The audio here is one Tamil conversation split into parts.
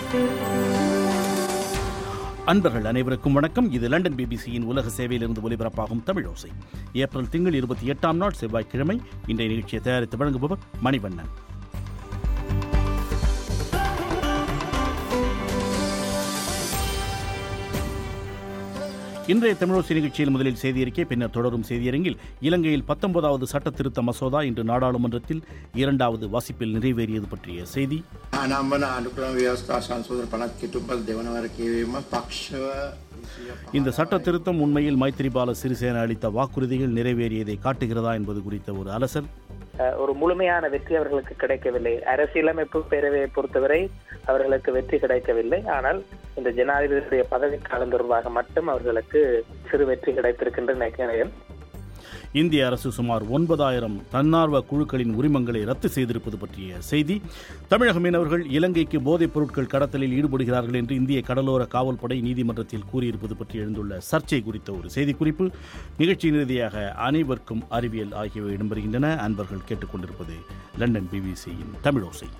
அன்பர்கள் அனைவருக்கும் வணக்கம் இது லண்டன் பிபிசியின் உலக சேவையிலிருந்து ஒலிபரப்பாகும் தமிழ் ஓசை ஏப்ரல் திங்கள் இருபத்தி எட்டாம் நாள் செவ்வாய்க்கிழமை இன்றைய நிகழ்ச்சியை தயாரித்து வழங்குபவர் மணிவண்ணன் இன்றைய தமிழோசி நிகழ்ச்சியில் முதலில் செய்தியறிக்கை பின்னர் தொடரும் செய்தியரங்கில் இலங்கையில் பத்தொன்பதாவது சட்ட திருத்த மசோதா இன்று நாடாளுமன்றத்தில் இரண்டாவது வாசிப்பில் நிறைவேறியது பற்றிய செய்தி අනම්බන අනුක්‍රම ව්‍යවස්ථා සංශෝධන පනත් කිටුපල් දෙවනවර කියවීම පක්ෂව இந்த சட்ட திருத்தம் உண்மையில் மைத்திரிபால சிறிசேன அளித்த வாக்குறுதிகள் நிறைவேறியதை காட்டுகிறதா என்பது குறித்த ஒரு அலசல் அஹ், ஒரு முழுமையான வெற்றி அவர்களுக்கு கிடைக்கவில்லை அரசியலமைப்பு பேரவையை பொறுத்தவரை அவர்களுக்கு வெற்றி கிடைக்கவில்லை ஆனால் இந்த ஜனாதிபதியுடைய பதவி காலம் தொடர்பாக மட்டும் அவர்களுக்கு சிறு வெற்றி கிடைத்திருக்கின்ற நினைக்கிறேன் இந்திய அரசு சுமார் ஒன்பதாயிரம் தன்னார்வ குழுக்களின் உரிமங்களை ரத்து செய்திருப்பது பற்றிய செய்தி தமிழக மீனவர்கள் இலங்கைக்கு போதைப் பொருட்கள் கடத்தலில் ஈடுபடுகிறார்கள் என்று இந்திய கடலோர காவல்படை நீதிமன்றத்தில் கூறியிருப்பது பற்றி எழுந்துள்ள சர்ச்சை குறித்த ஒரு செய்திக்குறிப்பு நிகழ்ச்சியின் இறுதியாக அனைவருக்கும் அறிவியல் ஆகியவை இடம்பெறுகின்றன அன்பர்கள் கேட்டுக்கொண்டிருப்பது லண்டன் பிபிசியின் தமிழோசை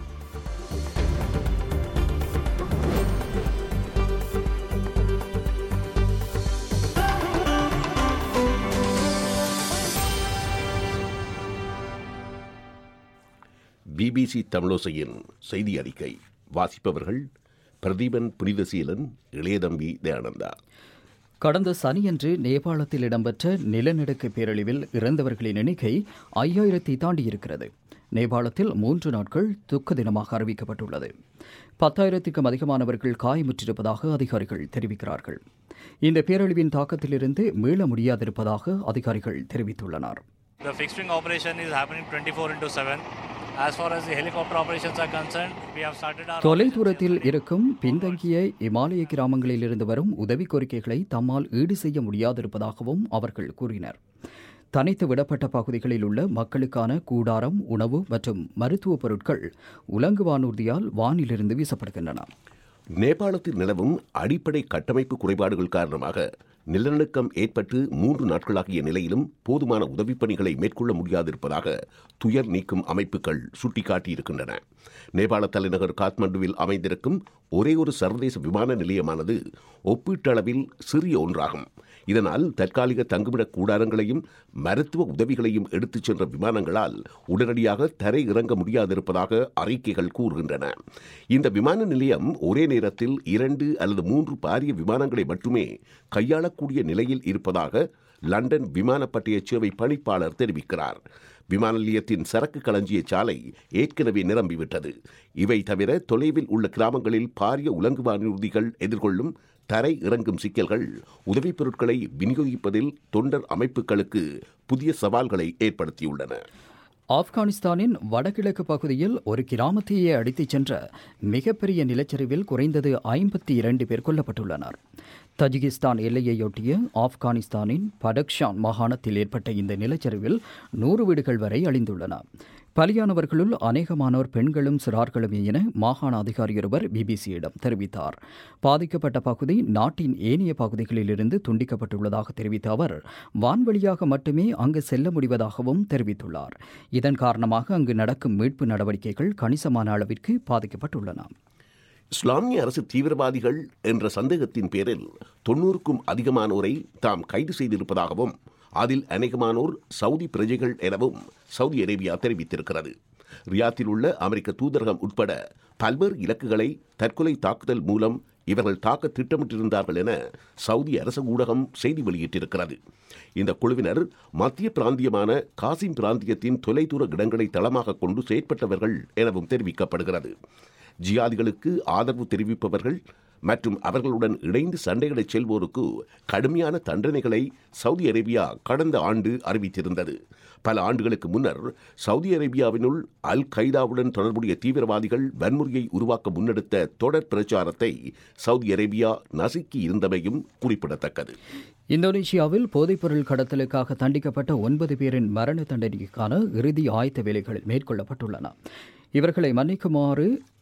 பிபிசி தமிழோசையின் செய்தி அறிக்கை வாசிப்பவர்கள் பிரதீபன் புனிதசீலன் இளையதம்பி தயானந்தா கடந்த சனியன்று நேபாளத்தில் இடம்பெற்ற நிலநடுக்க பேரழிவில் இறந்தவர்களின் எண்ணிக்கை ஐயாயிரத்தை தாண்டியிருக்கிறது நேபாளத்தில் மூன்று நாட்கள் துக்க தினமாக அறிவிக்கப்பட்டுள்ளது பத்தாயிரத்துக்கும் அதிகமானவர்கள் காயமுற்றிருப்பதாக அதிகாரிகள் தெரிவிக்கிறார்கள் இந்த பேரழிவின் தாக்கத்திலிருந்து மீள முடியாதிருப்பதாக அதிகாரிகள் தெரிவித்துள்ளனர் The fixed wing operation is happening 24 into 7. As far as the helicopter operations are concerned, we have started our தொலைதூரத்தில் இருக்கும் பின்தங்கிய இமாலய கிராமங்களில் இருந்து வரும் உதவி கோரிக்கைகளை தம்மால் ஈடு செய்ய முடியாதிருப்பதாகவும் அவர்கள் கூறினர் தனித்து விடப்பட்ட பகுதிகளில் உள்ள மக்களுக்கான கூடாரம் உணவு மற்றும் மருத்துவப் பொருட்கள் உலங்கு வானூர்தியால் வானிலிருந்து வீசப்படுகின்றன நேபாளத்தில் நிலவும் அடிப்படை கட்டமைப்பு குறைபாடுகள் காரணமாக நிலநடுக்கம் ஏற்பட்டு மூன்று நாட்களாகிய நிலையிலும் போதுமான உதவிப் பணிகளை மேற்கொள்ள முடியாதிருப்பதாக துயர் நீக்கும் அமைப்புகள் சுட்டிக்காட்டியிருக்கின்றன நேபாள தலைநகர் காத்மண்டுவில் அமைந்திருக்கும் ஒரே ஒரு சர்வதேச விமான நிலையமானது ஒப்பீட்டளவில் சிறிய ஒன்றாகும் இதனால் தற்காலிக தங்குமிட கூடாரங்களையும் மருத்துவ உதவிகளையும் எடுத்துச் சென்ற விமானங்களால் உடனடியாக தரை இறங்க முடியாதிருப்பதாக அறிக்கைகள் கூறுகின்றன இந்த விமான நிலையம் ஒரே நேரத்தில் இரண்டு அல்லது மூன்று பாரிய விமானங்களை மட்டுமே கையாளக்கூடிய நிலையில் இருப்பதாக லண்டன் விமான பட்டய சேவை பணிப்பாளர் தெரிவிக்கிறார் விமான நிலையத்தின் சரக்கு களஞ்சிய சாலை ஏற்கனவே நிரம்பிவிட்டது இவை தவிர தொலைவில் உள்ள கிராமங்களில் பாரிய உலங்கு வானூர்திகள் எதிர்கொள்ளும் தரை இறங்கும் சிக்கல்கள் உதவிப் பொருட்களை விநியோகிப்பதில் தொண்டர் அமைப்புகளுக்கு புதிய சவால்களை ஏற்படுத்தியுள்ளன ஆப்கானிஸ்தானின் வடகிழக்கு பகுதியில் ஒரு கிராமத்தையே அடித்துச் சென்ற மிகப்பெரிய நிலச்சரிவில் குறைந்தது ஐம்பத்தி இரண்டு பேர் கொல்லப்பட்டுள்ளனர் தஜிகிஸ்தான் எல்லையையொட்டிய ஆப்கானிஸ்தானின் படக்ஷான் மாகாணத்தில் ஏற்பட்ட இந்த நிலச்சரிவில் நூறு வீடுகள் வரை அழிந்துள்ளன பலியானவர்களுள் அநேகமானோர் பெண்களும் சிறார்களும் என மாகாண அதிகாரியொருவர் பிபிசியிடம் தெரிவித்தார் பாதிக்கப்பட்ட பகுதி நாட்டின் ஏனைய பகுதிகளிலிருந்து துண்டிக்கப்பட்டுள்ளதாக தெரிவித்த அவர் வான்வழியாக மட்டுமே அங்கு செல்ல முடிவதாகவும் தெரிவித்துள்ளார் இதன் காரணமாக அங்கு நடக்கும் மீட்பு நடவடிக்கைகள் கணிசமான அளவிற்கு பாதிக்கப்பட்டுள்ளன இஸ்லாமிய அரசு தீவிரவாதிகள் என்ற சந்தேகத்தின் பேரில் தொன்னூறுக்கும் அதிகமானோரை தாம் கைது செய்திருப்பதாகவும் அதில் அநேகமானோர் சவுதி பிரஜைகள் எனவும் சவுதி அரேபியா தெரிவித்திருக்கிறது ரியாத்தில் உள்ள அமெரிக்க தூதரகம் உட்பட பல்வேறு இலக்குகளை தற்கொலை தாக்குதல் மூலம் இவர்கள் தாக்க திட்டமிட்டிருந்தார்கள் என சவுதி அரசு ஊடகம் செய்தி வெளியிட்டிருக்கிறது இந்த குழுவினர் மத்திய பிராந்தியமான காசிம் பிராந்தியத்தின் தொலைதூர இடங்களை தளமாக கொண்டு செயற்பட்டவர்கள் எனவும் தெரிவிக்கப்படுகிறது ஜியாதிகளுக்கு ஆதரவு தெரிவிப்பவர்கள் மற்றும் அவர்களுடன் இணைந்து சண்டைகளை செல்வோருக்கு கடுமையான தண்டனைகளை சவுதி அரேபியா கடந்த ஆண்டு அறிவித்திருந்தது பல ஆண்டுகளுக்கு முன்னர் சவுதி அரேபியாவினுள் அல் கைதாவுடன் தொடர்புடைய தீவிரவாதிகள் வன்முறையை உருவாக்க முன்னெடுத்த தொடர் பிரச்சாரத்தை சவுதி அரேபியா நசுக்கி இருந்தமையும் குறிப்பிடத்தக்கது இந்தோனேஷியாவில் போதைப்பொருள் கடத்தலுக்காக தண்டிக்கப்பட்ட ஒன்பது பேரின் மரண தண்டனைக்கான இறுதி ஆயத்த வேலைகள் மேற்கொள்ளப்பட்டுள்ளன இவர்களை மன்னிக்குமாறு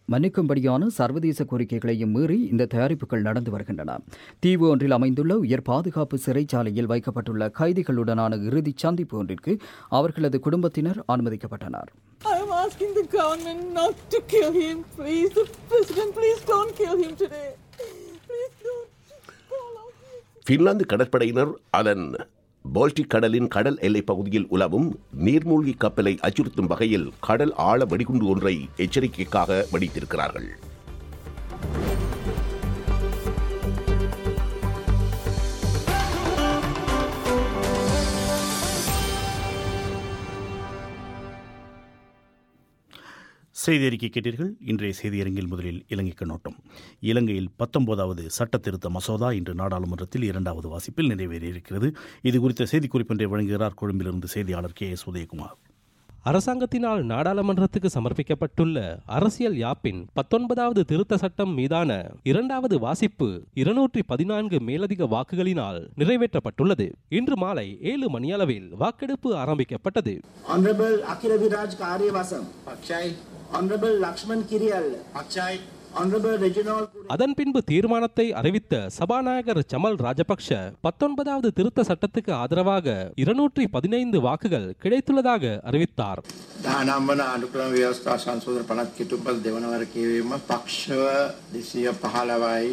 மன்னிக்கும்படியான சர்வதேச கோரிக்கைகளையும் மீறி இந்த தயாரிப்புகள் நடந்து வருகின்றன தீவு ஒன்றில் அமைந்துள்ள உயர் பாதுகாப்பு சிறைச்சாலையில் வைக்கப்பட்டுள்ள கைதிகளுடனான இறுதிச் சந்திப்பு ஒன்றிற்கு அவர்களது குடும்பத்தினர் அனுமதிக்கப்பட்டனர் I'm asking the government not to kill him, please. The president, please don't kill him today. Please don't. Call out. பின்லாந்து கடற்படையினர் அதன் பால்டிக் கடலின் கடல் எல்லைப் பகுதியில் உலவும் நீர்மூழ்கி கப்பலை அச்சுறுத்தும் வகையில் கடல் ஆழ வெடிகுண்டு ஒன்றை எச்சரிக்கைக்காக வெடித்திருக்கிறார்கள் செய்தி அறிக்கை கேட்டீர்கள் இன்றைய செய்தியரங்கில் முதலில் இலங்கைக்கு நோட்டம் இலங்கையில் பத்தொன்பதாவது சட்ட திருத்த மசோதா இன்று நாடாளுமன்றத்தில் இரண்டாவது வாசிப்பில் நிறைவேறியிருக்கிறது இது குறித்த செய்திக்குறிப்பொன்றை வழங்குகிறார் கொழும்பிலிருந்து செய்தியாளர் கே எஸ் உதயகுமார் அரசாங்கத்தினால் நாடாளுமன்றத்துக்கு சமர்ப்பிக்கப்பட்டுள்ள அரசியல் யாப்பின் பத்தொன்பதாவது திருத்த சட்டம் மீதான இரண்டாவது வாசிப்பு இருநூற்றி பதினான்கு மேலதிக வாக்குகளினால் நிறைவேற்றப்பட்டுள்ளது இன்று மாலை ஏழு மணியளவில் வாக்கெடுப்பு ஆரம்பிக்கப்பட்டது Honorable Akira Viraj Karyavasam. පක්ෂයි Honorable Lakshman Kiryal. පක්ෂයි Honorable Reginald Puri. அதன் பின்பு தீர்மானத்தை அறிவித்த சபாநாயகர் சமல் ராஜபக்ஷ பத்தொன்பதாவது திருத்த சட்டத்துக்கு ஆதரவாக இருநூற்றி பதினைந்து வாக்குகள் கிடைத்துள்ளதாக அறிவித்தார் දහනම් වන අනුක්‍රම ව්‍යවස්ථා සංශෝධන පනත් කිටුපල් දෙවනවර කියවීම පක්ෂව දෙසිය පහලවයි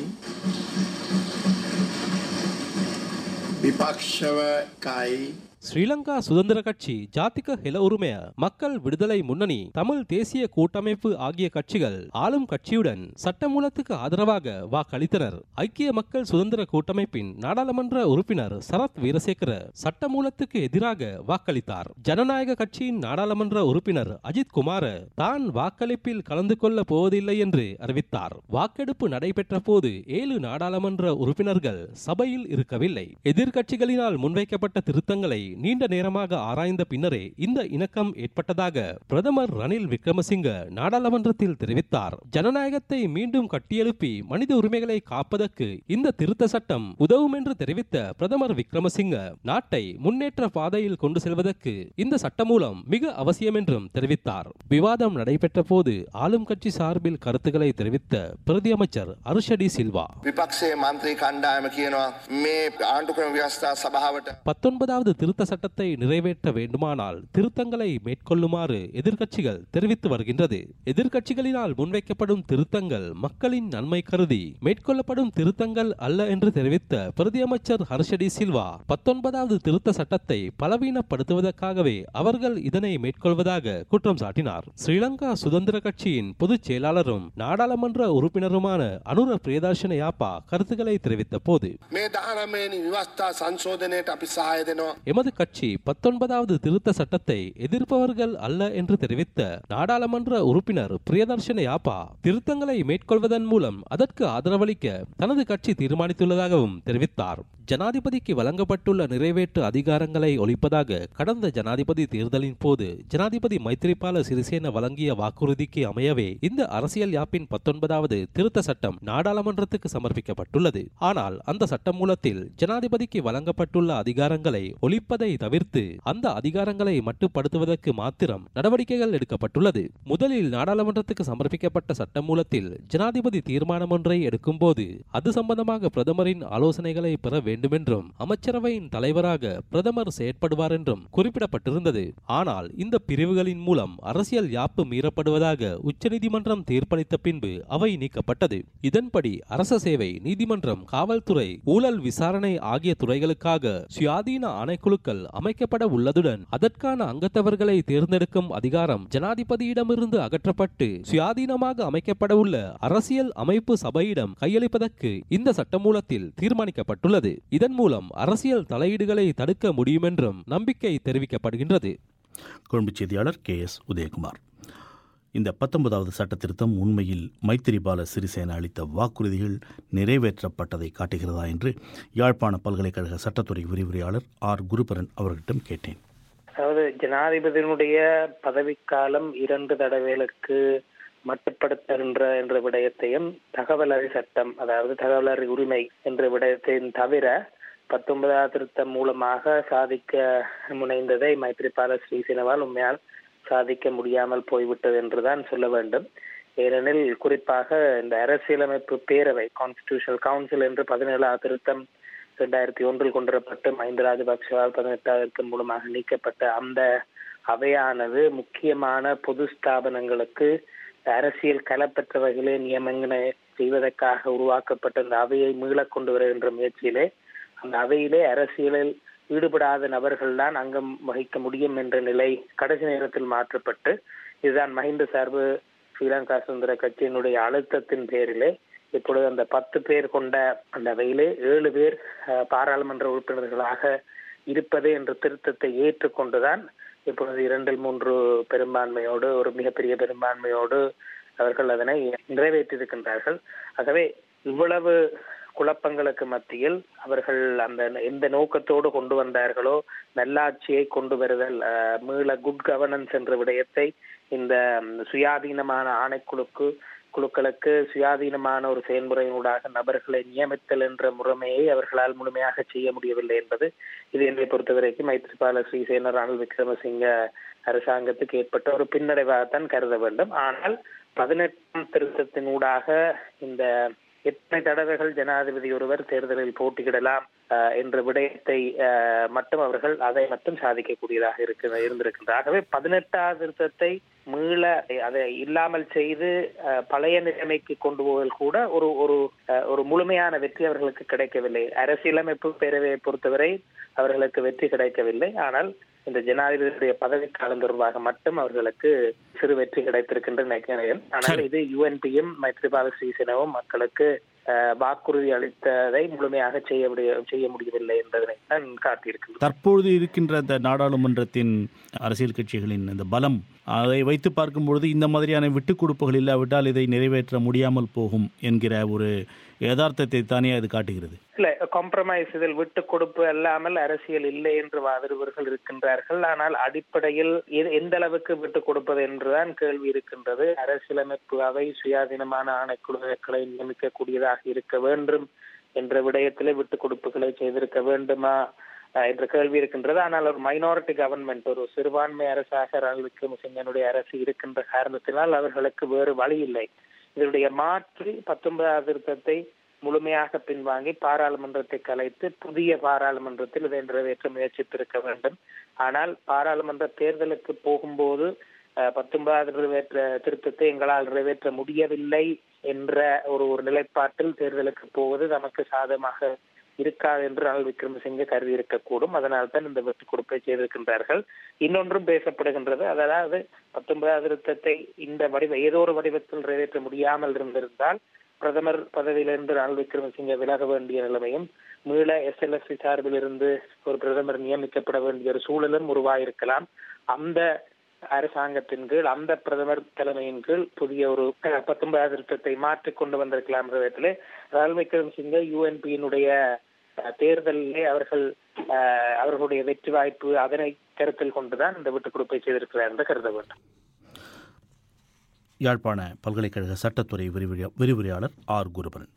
විපක්ෂව කයි ஸ்ரீலங்கா சுதந்திர கட்சி ஜாதிக ஹெல உரிமைய மக்கள் விடுதலை முன்னணி தமிழ் தேசிய கூட்டமைப்பு ஆகிய கட்சிகள் ஆளும் கட்சியுடன் சட்டமூலத்துக்கு ஆதரவாக வாக்களித்தனர் ஐக்கிய மக்கள் சுதந்திர கூட்டமைப்பின் நாடாளுமன்ற உறுப்பினர் சரத் வீரசேகர சட்டமூலத்துக்கு எதிராக வாக்களித்தார் ஜனநாயக கட்சியின் நாடாளுமன்ற உறுப்பினர் அஜித் குமார தான் வாக்களிப்பில் கலந்து கொள்ள போவதில்லை என்று அறிவித்தார் வாக்கெடுப்பு நடைபெற்ற போது ஏழு நாடாளுமன்ற உறுப்பினர்கள் சபையில் இருக்கவில்லை எதிர்க்கட்சிகளினால் முன்வைக்கப்பட்ட திருத்தங்களை நீண்ட நேரமாக ஆராய்ந்த பின்னரே இந்த இணக்கம் ஏற்பட்டதாக பிரதமர் ரணில் விக்ரமசிங்க நாடாளுமன்றத்தில் தெரிவித்தார் ஜனநாயகத்தை மீண்டும் கட்டியெழுப்பி மனித உரிமைகளை காப்பதற்கு இந்த திருத்த சட்டம் உதவும் என்று தெரிவித்த பிரதமர் விக்ரமசிங்க நாட்டை முன்னேற்ற பாதையில் கொண்டு செல்வதற்கு இந்த சட்டம் மூலம் மிக அவசியம் என்றும் தெரிவித்தார் விவாதம் நடைபெற்ற போது ஆளும் கட்சி சார்பில் கருத்துக்களை தெரிவித்த பிரதி அமைச்சர் அருஷடி சில்வா විපක්ෂයේ මන්ත්‍රී කණ්ඩායම කියනවා මේ ආණ්ඩුක්‍රම ව්‍යවස්ථා සභාවට பத்தொன்பதாவது திருத்த சட்டத்தை நிறைவேற்ற வேண்டுமானால் திருத்தங்களை மேற்கொள்ளுமாறு எதிர்க்கட்சிகள் தெரிவித்து வருகின்றது எதிர்க்கட்சிகளினால் முன்வைக்கப்படும் திருத்தங்கள் மக்களின் நன்மை கருதி மேற்கொள்ளப்படும் திருத்தங்கள் அல்ல என்று தெரிவித்த பிரதியமைச்சர் ஹர்ஷடி சில்வா பத்தொன்பதாவது திருத்த சட்டத்தை பலவீனப்படுத்துவதற்காகவே அவர்கள் இதனை மேற்கொள்வதாக குற்றம் சாட்டினார் ஸ்ரீலங்கா சுதந்திர கட்சியின் பொதுச் செயலாளரும் நாடாளுமன்ற உறுப்பினருமான அனுர பிரியதர்ஷன யாப்பா கருத்துக்களை தெரிவித்த போது මේ දානමේනි විවස්ථා සංශෝධනයට අපි සහය දෙනවා. எமது கட்சி பத்தொன்பதாவது திருத்த சட்டத்தை எதிர்ப்பவர்கள் அல்ல என்று தெரிவித்த நாடாளுமன்ற உறுப்பினர் பிரியதர்ஷன யாப்பா திருத்தங்களை மேற்கொள்வதன் மூலம் அதற்கு ஆதரவளிக்க தனது கட்சி தீர்மானித்துள்ளதாகவும் தெரிவித்தார் ஜனாதிபதிக்கு வழங்கப்பட்டுள்ள நிறைவேற்று அதிகாரங்களை ஒழிப்பதாக கடந்த ஜனாதிபதி தேர்தலின் போது ஜனாதிபதி மைத்திரிபால சிறிசேன வழங்கிய வாக்குறுதிக்கு அமையவே இந்த அரசியல் யாப்பின் பத்தொன்பதாவது திருத்த சட்டம் நாடாளுமன்றத்துக்கு சமர்ப்பிக்கப்பட்டுள்ளது ஆனால் அந்த சட்டமூலத்தில் ஜனாதிபதிக்கு வழங்கப்பட்டுள்ள அதிகாரங்களை ஒழிப்பதை தவிர்த்து அந்த அதிகாரங்களை மட்டுப்படுத்துவதற்கு மாத்திரம் நடவடிக்கைகள் எடுக்கப்பட்டுள்ளது முதலில் நாடாளுமன்றத்துக்கு சமர்ப்பிக்கப்பட்ட சட்டமூலத்தில் ஜனாதிபதி தீர்மானம் ஒன்றை எடுக்கும்போது அது சம்பந்தமாக பிரதமரின் ஆலோசனைகளை பெற வேண்டுமென்றும் அமைச்சரவையின் தலைவராக பிரதமர் செயற்படுவார் என்றும் குறிப்பிடப்பட்டிருந்தது ஆனால் இந்த பிரிவுகளின் மூலம் அரசியல் யாப்பு மீறப்படுவதாக உச்சநீதிமன்றம் தீர்ப்பளித்த பின்பு அவை நீக்கப்பட்டது இதன்படி அரச சேவை நீதிமன்றம் காவல்துறை ஊழல் விசாரணை ஆகிய துறைகளுக்காக சுயாதீன ஆணைக்குழுக்கள் அமைக்கப்பட உள்ளதுடன் அதற்கான அங்கத்தவர்களை தேர்ந்தெடுக்கும் அதிகாரம் ஜனாதிபதியிடமிருந்து அகற்றப்பட்டு சுயாதீனமாக அமைக்கப்பட உள்ள அரசியல் அமைப்பு சபையிடம் கையளிப்பதற்கு இந்த சட்டமூலத்தில் தீர்மானிக்கப்பட்டுள்ளது இதன் மூலம் அரசியல் தலையீடுகளை தடுக்க முடியும் என்றும் நம்பிக்கை தெரிவிக்கப்படுகின்றது கொழும்பு செய்தியாளர் கே எஸ் உதயகுமார் இந்த பத்தொன்பதாவது சட்ட திருத்தம் உண்மையில் மைத்திரிபால சிறிசேன அளித்த வாக்குறுதிகள் நிறைவேற்றப்பட்டதை காட்டுகிறதா என்று யாழ்ப்பாண பல்கலைக்கழக சட்டத்துறை விரிவுரையாளர் ஆர் குருபரன் அவர்களிடம் கேட்டேன் அதாவது ஜனாதிபதியினுடைய பதவிக்காலம் இரண்டு தடவைகளுக்கு மட்டுப்படுத்துகின்ற என்ற விடயத்தையும் தகவல் அறி சட்டம் அதாவது தகவல் அறி உரிமை என்ற விடயத்தையும் தவிர பத்தொன்பதாவது திருத்தம் மூலமாக சாதிக்க முனைந்ததை மைத்ரிபால ஸ்ரீசேனவால் உண்மையால் சாதிக்க முடியாமல் போய்விட்டது என்றுதான் சொல்ல வேண்டும் ஏனெனில் குறிப்பாக இந்த அரசியலமைப்பு பேரவை கான்ஸ்டிடியூஷனல் கவுன்சில் என்று பதினேழாவது திருத்தம் இரண்டாயிரத்தி ஒன்றில் கொண்டுவரப்பட்டு மஹிந்த ராஜபக்சவால் பதினெட்டாயிரத்தின் மூலமாக நீக்கப்பட்ட அந்த அவையானது முக்கியமான பொது ஸ்தாபனங்களுக்கு அரசியல் களப்பற்ற வகையிலே நியமங்களை செய்வதற்காக உருவாக்கப்பட்ட இந்த அவையை மீளக் கொண்டு வருகின்ற முயற்சியிலே அந்த அவையிலே அரசியலில் ஈடுபடாத நபர்கள் தான் அங்கம் வகிக்க முடியும் என்ற நிலை கடைசி நேரத்தில் மாற்றப்பட்டு இதுதான் மஹிந்த சார்பு ஸ்ரீலங்கா சுதந்திர கட்சியினுடைய அழுத்தத்தின் பேரிலே இப்பொழுது அந்த பத்து பேர் கொண்ட அந்த அவையிலே ஏழு பேர் அஹ், பாராளுமன்ற உறுப்பினர்களாக இருப்பது என்ற திருத்தத்தை ஏற்றுக்கொண்டுதான் இப்பொழுது இரண்டில் மூன்று பெரும்பான்மையோடு ஒரு மிகப்பெரிய பெரும்பான்மையோடு அவர்கள் அதனை நிறைவேற்றியிருக்கின்றார்கள் ஆகவே இவ்வளவு குழப்பங்களுக்கு மத்தியில் அவர்கள் அந்த எந்த நோக்கத்தோடு கொண்டு வந்தார்களோ நல்லாட்சியை கொண்டு வருதல் அஹ், மீள குட் கவர்னன்ஸ் என்ற விடயத்தை இந்த ம், சுயாதீனமான ஆணைக்குழுக்கு குழுக்களுக்கு சுயாதீனமான ஒரு செயல்முறையினூடாக நபர்களை நியமித்தல் என்ற முறைமையை அவர்களால் முழுமையாக செய்ய முடியவில்லை என்பது இது என்னை பொறுத்தவரைக்கும் மைத்ரிபால ஸ்ரீசேன ரணில் விக்ரமசிங்க அரசாங்கத்துக்கு ஏற்பட்ட ஒரு பின்னடைவாகத்தான் கருத வேண்டும் ஆனால் பதினெட்டாம் திருத்தத்தினூடாக இந்த எத்தனை தடவைகள் ஜனாதிபதி ஒருவர் தேர்தலில் போட்டியிடலாம் அஹ், என்ற விடயத்தை அஹ், மட்டும் அவர்கள் அதை மட்டும் சாதிக்கக்கூடியதாக இருக்க இருந்திருக்கின்றார் ஆகவே பதினெட்டாவது திருத்தத்தை மீள அதை இல்லாமல் செய்து அஹ், பழைய நிலைமைக்கு கொண்டு போவதில் கூட ஒரு ஒரு அஹ், ஒரு முழுமையான வெற்றி அவர்களுக்கு கிடைக்கவில்லை அரசியலமைப்பு பேரவையை பொறுத்தவரை அவர்களுக்கு வெற்றி கிடைக்கவில்லை ஆனால் இந்த ஜனாதிபதியுடைய பதவி காலம் தொடர்பாக மட்டும் அவர்களுக்கு சிறு வெற்றி கிடைத்திருக்கின்ற நினைக்கிறேன் ஆனால் இது யுஎன்பியும் மைத்ரிபால ஸ்ரீசேனாவும் மக்களுக்கு அஹ், வாக்குறுதி அளித்ததை முழுமையாக செய்ய முடிய செய்ய முடியவில்லை என்பதனை தான் காட்டியிருக்கின்றனர் தற்பொழுது இருக்கின்ற இந்த நாடாளுமன்றத்தின் அரசியல் கட்சிகளின் இந்த பலம் அதை வைத்து பார்க்கும்பொழுது இந்த மாதிரியான விட்டுக் கொடுப்புகள் இல்லாவிட்டால் இதை நிறைவேற்ற முடியாமல் போகும் என்கிற ஒரு யதார்த்தத்தை தானே அது காட்டுகிறது இல்ல காம்ப்ரமைஸ் இதில் விட்டு கொடுப்பு அல்லாமல் அரசியல் இல்லை என்று வாதிடுபவர்கள் இருக்கின்றார்கள் ஆனால் அடிப்படையில் எது- எந்த அளவுக்கு விட்டு கொடுப்பது என்றுதான் கேள்வி இருக்கின்றது அரசியலமைப்பு அவை சுயாதீனமான ஆணைக்குழுக்களை நியமிக்கக்கூடியதாக இருக்க வேண்டும் என்ற விடயத்திலே விட்டு கொடுப்புகளை செய்திருக்க வேண்டுமா அஹ், என்ற கேள்வி இருக்கின்றது ஆனால் ஒரு மைனாரிட்டி கவர்மெண்ட் ஒரு சிறுபான்மை அரசாக ரணில் விக்ரமசிங்கனுடைய அரசு இருக்கின்ற காரணத்தினால் அவர்களுக்கு வேறு வழி இல்லை இதனுடைய மாற்றி பத்தொன்பதாவது திருத்தத்தை முழுமையாக பின்வாங்கி பாராளுமன்றத்தை கலைத்து புதிய பாராளுமன்றத்தில் இதை நிறைவேற்ற முயற்சித்திருக்க வேண்டும் ஆனால் பாராளுமன்ற தேர்தலுக்கு போகும்போது அஹ், பத்தொன்பதாவது நிறைவேற்ற திருத்தத்தை எங்களால் நிறைவேற்ற முடியவில்லை என்ற ஒரு ஒரு நிலைப்பாட்டில் தேர்தலுக்கு போவது நமக்கு சாதகமாக இருக்காது என்று ரணில் விக்ரமசிங்கே கருதி இருக்கக்கூடும் அதனால் தான் இந்த வெட்டு கொடுப்பை செய்திருக்கின்றார்கள் இன்னொன்றும் பேசப்படுகின்றது அதாவது பத்தொன்பதாவது திருத்தத்தை இந்த வடிவ ஏதோ ஒரு வடிவத்தில் நிறைவேற்ற முடியாமல் இருந்திருந்தால் பிரதமர் பதவியிலிருந்து ரணில் விக்ரமசிங்கே விலக வேண்டிய நிலைமையும் மீள எஸ்எல்எஸ்சி சார்பில் இருந்து ஒரு பிரதமர் நியமிக்கப்பட வேண்டிய ஒரு சூழலும் உருவாயிருக்கலாம் அந்த அரசாங்கத்தின் கீழ் அந்த பிரதமர் தலைமையின் கீழ் புதிய ஒரு அஹ், பத்தொன்பதாவது திருத்தத்தை மாற்றி கொண்டு வந்திருக்கலாம் என்ற விதத்திலே ரணில் விக்ரமசிங்கே யூஎன்பியினுடைய தேர்தலிலே அவர்கள் அஹ், அவர்களுடைய வெற்றி வாய்ப்பு அதனை கருத்தில் கொண்டுதான் இந்த விட்டுக் கொடுப்பை செய்திருக்கிறார் என்று கருத வேண்டும் யாழ்ப்பாண பல்கலைக்கழக சட்டத்துறை விரிவுரை விரிவுரையாளர் ஆர் குருபரன்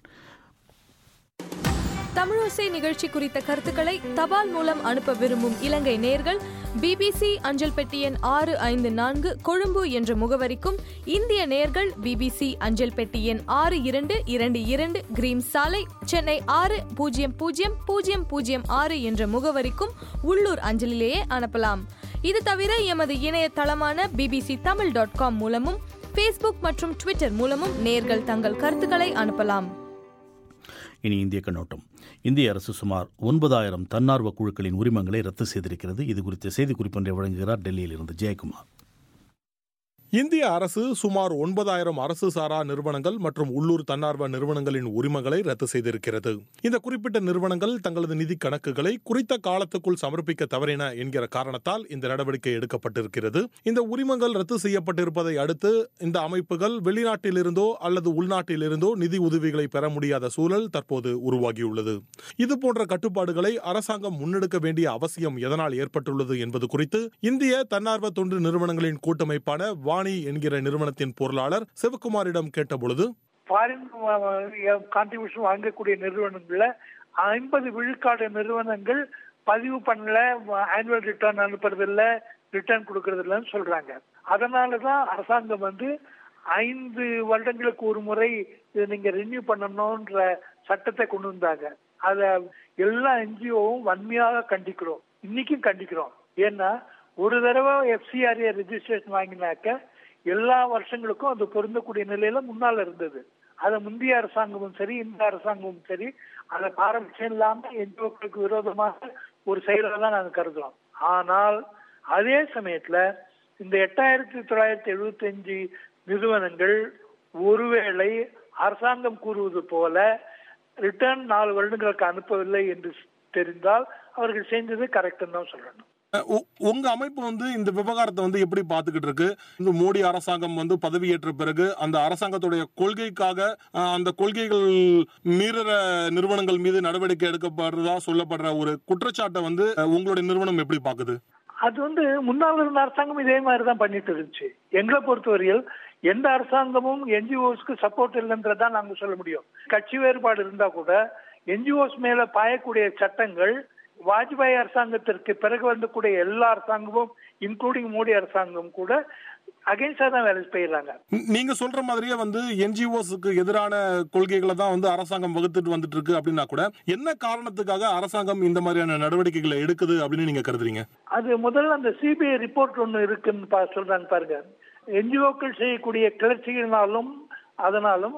தமிழோசை நிகழ்ச்சி குறித்த கருத்துக்களை தபால் மூலம் அனுப்ப விரும்பும் இலங்கை நேர்கள் பிபிசி அஞ்சல் பெட்டி எண் ஆறு ஐந்து நான்கு கொழும்பு என்ற முகவரிக்கும் இந்திய நேர்கள் பிபிசி அஞ்சல் பெட்டி எண் ஆறு இரண்டு இரண்டு இரண்டு கிரீம் சாலை சென்னை ஆறு பூஜ்ஜியம் பூஜ்ஜியம் பூஜ்ஜியம் பூஜ்ஜியம் ஆறு என்ற முகவரிக்கும் உள்ளூர் அஞ்சலிலேயே அனுப்பலாம் இது தவிர எமது இணையதளமான பிபிசி தமிழ் டாட் காம் மூலமும் ஃபேஸ்புக் மற்றும் ட்விட்டர் மூலமும் நேர்கள் தங்கள் கருத்துக்களை அனுப்பலாம் இனி இந்திய கண்ணோட்டம் இந்திய அரசு சுமார் ஒன்பதாயிரம் தன்னார்வ குழுக்களின் உரிமங்களை ரத்து செய்திருக்கிறது இது குறித்த செய்திக்குறிப்பொன்றை வழங்குகிறார் டெல்லியில் இருந்து ஜெயக்குமார் இந்திய அரசு சுமார் ஒன்பதாயிரம் அரசு சாரா நிறுவனங்கள் மற்றும் உள்ளூர் தன்னார்வ நிறுவனங்களின் உரிமங்களை ரத்து செய்திருக்கிறது இந்த குறிப்பிட்ட நிறுவனங்கள் தங்களது நிதி கணக்குகளை குறித்த காலத்துக்குள் சமர்ப்பிக்க தவறின என்கிற காரணத்தால் இந்த நடவடிக்கை எடுக்கப்பட்டிருக்கிறது இந்த உரிமங்கள் ரத்து செய்யப்பட்டிருப்பதை அடுத்து இந்த அமைப்புகள் வெளிநாட்டிலிருந்தோ அல்லது உள்நாட்டிலிருந்தோ நிதி உதவிகளை பெற முடியாத சூழல் தற்போது உருவாகியுள்ளது இது போன்ற கட்டுப்பாடுகளை அரசாங்கம் முன்னெடுக்க வேண்டிய அவசியம் எதனால் ஏற்பட்டுள்ளது என்பது குறித்து இந்திய தன்னார்வ தொண்டு நிறுவனங்களின் கூட்டமைப்பான வாணி என்கிற நிறுவனத்தின் பொருளாளர் சிவகுமாரிடம் கேட்டபொழுது ஃபாரின் கான்ட்ரிபியூஷன் வாங்கக்கூடிய நிறுவனங்கள்ல ஐம்பது விழுக்காடு நிறுவனங்கள் பதிவு பண்ணல ஆனுவல் ரிட்டர்ன் அனுப்புறது இல்ல ரிட்டர்ன் கொடுக்கறது இல்லைன்னு சொல்றாங்க அதனாலதான் அரசாங்கம் வந்து ஐந்து வருடங்களுக்கு ஒரு முறை இதை நீங்க ரெனியூ பண்ணணும்ன்ற சட்டத்தை கொண்டு வந்தாங்க அத எல்லா என்ஜிஓவும் வன்மையாக கண்டிக்கிறோம் இன்னைக்கும் கண்டிக்கிறோம் ஏன்னா ஒரு தடவை எஃப்சிஆர்ஏ ரெஜிஸ்ட்ரேஷன் வாங்கினாக்க எல்லா வருஷங்களுக்கும் அது பொருந்தக்கூடிய நிலையில முன்னால இருந்தது அதை முந்தைய அரசாங்கமும் சரி இந்த அரசாங்கமும் சரி அதை பாரபட்சம் இல்லாம என்ஜிஓக்களுக்கு விரோதமாக ஒரு செயலை தான் நாங்க கருதுறோம் ஆனால் அதே சமயத்துல இந்த எட்டாயிரத்தி தொள்ளாயிரத்தி எழுபத்தி அஞ்சு நிறுவனங்கள் ஒருவேளை அரசாங்கம் கூறுவது போல ரிட்டர்ன் நாலு வருடங்களுக்கு அனுப்பவில்லை என்று தெரிந்தால் அவர்கள் செஞ்சது கரெக்ட்னு தான் சொல்லணும் அஹ் உ- உங்க அமைப்பு வந்து இந்த விவகாரத்தை வந்து எப்படி பார்த்துக்கிட்டு இருக்கு இந்த மோடி அரசாங்கம் வந்து பதவியேற்ற பிறகு அந்த அரசாங்கத்துடைய கொள்கைக்காக அஹ், அந்த கொள்கைகள் மீறுற நிறுவனங்கள் மீது நடவடிக்கை எடுக்கப்படுறதா சொல்லப்படுற ஒரு குற்றச்சாட்டை வந்து அஹ், உங்களுடைய நிறுவனம் எப்படி பாக்குது அது வந்து முன்னாள் இருந்த அரசாங்கம் இதே மாதிரி தான் பண்ணிட்டு இருந்துச்சு எங்களை பொறுத்தவரையில் எந்த அரசாங்கமும் என்ஜிஓஸ்க்கு சப்போர்ட் இல்லைன்றதான் நாங்க சொல்ல முடியும் கட்சி வேறுபாடு இருந்தா கூட என்ஜிஓஸ் மேல பாயக்கூடிய சட்டங்கள் வாஜ்பாய் அரசாங்கத்திற்கு பிறகு வந்தக்கூடிய எல்லா அரசாங்கமும் இன்க்ளூடிங் மோடி அரசாங்கம் கூட அகைன்ஸ்டா தான் வேலை செய்யறாங்க நீ- நீங்க சொல்ற மாதிரியே வந்து என்ஜிஓஸுக்கு எதிரான கொள்கைகளை தான் வந்து அரசாங்கம் வகுத்துட்டு வந்துட்டு இருக்கு அப்படின்னா கூட என்ன காரணத்துக்காக அரசாங்கம் இந்த மாதிரியான நடவடிக்கைகளை எடுக்குது அப்படின்னு நீங்க கருதுறீங்க அது முதல்ல அந்த சிபிஐ ரிப்போர்ட் ஒன்று இருக்குன்னு பா சொல்றாங்க பாருங்க என்ஜிஓக்கள் செய்யக்கூடிய கிளர்ச்சிகளினாலும் அதனாலும்